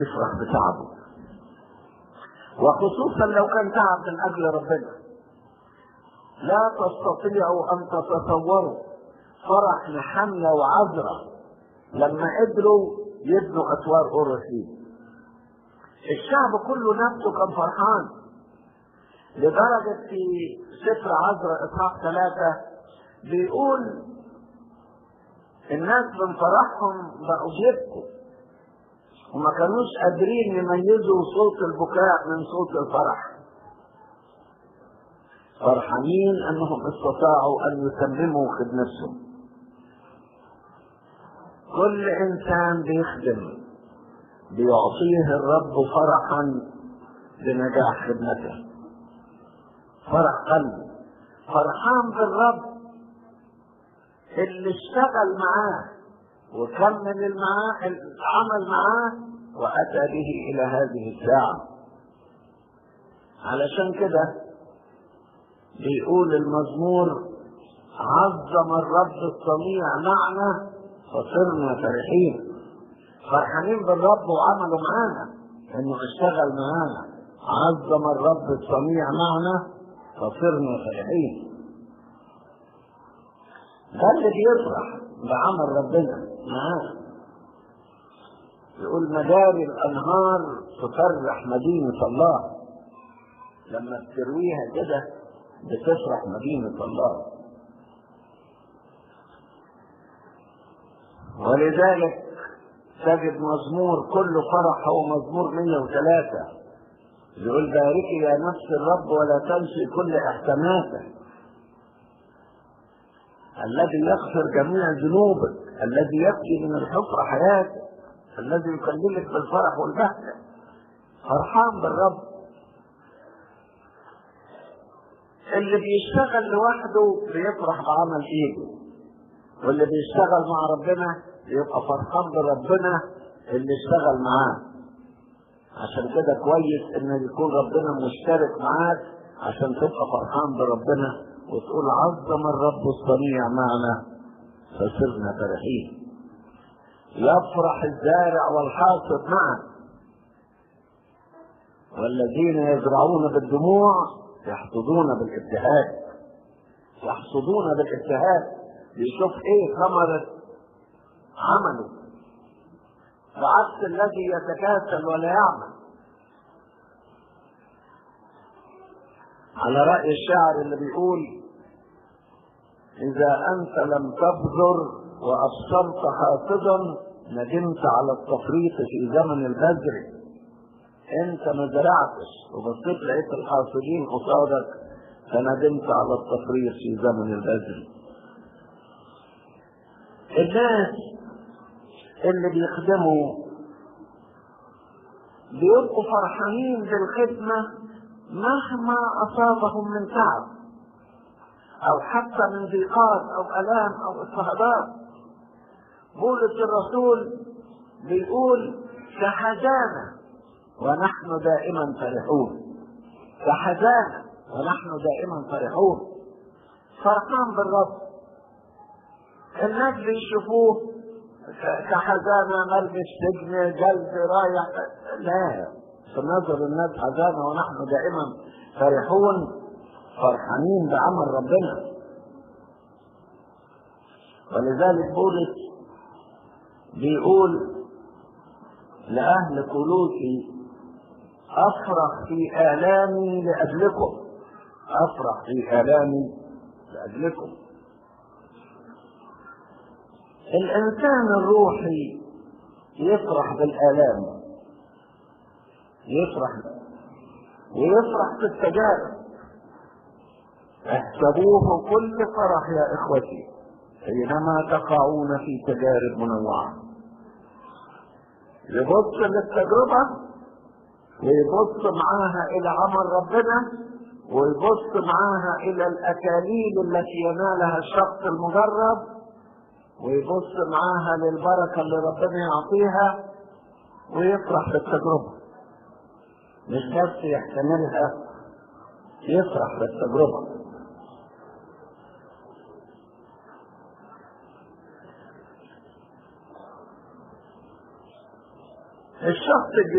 يفرح بتعبه وخصوصا لو كان تعب من اجل ربنا لا تستطيعوا ان تتصوروا فرح نحمية وعذرة لما قدروا يبنوا اسوار اورشليم الشعب كله نفسه كان فرحان لدرجة في سفر عذرة اصحاح ثلاثة بيقول الناس من فرحهم بقوا بيبكوا وما كانوش قادرين يميزوا صوت البكاء من صوت الفرح فرحانين انهم استطاعوا ان يتمموا خدمتهم كل انسان بيخدم بيعطيه الرب فرحا بنجاح خدمته فرح قلبي فرحان بالرب اللي اشتغل معاه وكمل المعاه العمل معاه واتى به الى هذه الساعه علشان كده بيقول المزمور عظم الرب الصنيع معنا فصرنا فرحين فرحانين بالرب وعمله معانا انه اشتغل معانا عظم الرب الصنيع معنا فصرنا فرحين ده اللي بيفرح بعمل ربنا معاه يقول مجاري الانهار تفرح مدينة الله لما بترويها كده بتفرح مدينة الله ولذلك تجد مزمور كل فرح هو مزمور 103 يقول باركي يا نفس الرب ولا تنسي كل احساناته الذي يغفر جميع ذنوبك الذي يبكي من الحفرة حياتك الذي يكللك بالفرح والبهجة فرحان بالرب اللي بيشتغل لوحده بيفرح بعمل ايده واللي بيشتغل مع ربنا يبقى فرحان بربنا اللي اشتغل معاه عشان كده كويس ان يكون ربنا مشترك معاك عشان تبقى فرحان بربنا وتقول عظم الرب الصنيع معنا فصرنا فرحين يفرح الزارع والحاصد معا والذين يزرعون بالدموع يحصدون بالابتهاج يحصدون بالابتهاج يشوف ايه ثمرة عمله بعكس الذي يتكاسل ولا يعمل على رأي الشاعر اللي بيقول إذا أنت لم تبذر وأبصرت حاصدا ندمت على التفريط في زمن البذر أنت ما زرعتش وبصيت لقيت الحاصدين قصادك فندمت على التفريط في زمن البذر الناس اللي بيخدموا بيبقوا فرحانين بالخدمة مهما أصابهم من تعب أو حتى من ضيقات أو ألام أو اضطهادات بولس الرسول بيقول كحزانة ونحن دائما فرحون كحزانة ونحن دائما فرحون فرحان بالرب الناس بيشوفوه كحزانة ملبس سجن جلد رايح لا في نظر الناس حزانة ونحن دائما فرحون فرحانين بعمل ربنا ولذلك بولس بيقول لأهل كلوسي أفرح في آلامي لأجلكم أفرح في آلامي لأجلكم الإنسان الروحي يفرح بالآلام يفرح ويفرح بالتجارب احسبوه كل فرح يا إخوتي حينما تقعون في تجارب منوعة يبص للتجربة ويبص معاها إلى عمل ربنا ويبص معاها إلى الأكاليل التي ينالها الشخص المجرب ويبص معاها للبركة اللي ربنا يعطيها ويفرح بالتجربة مش بس يحتملها يفرح بالتجربة الشخص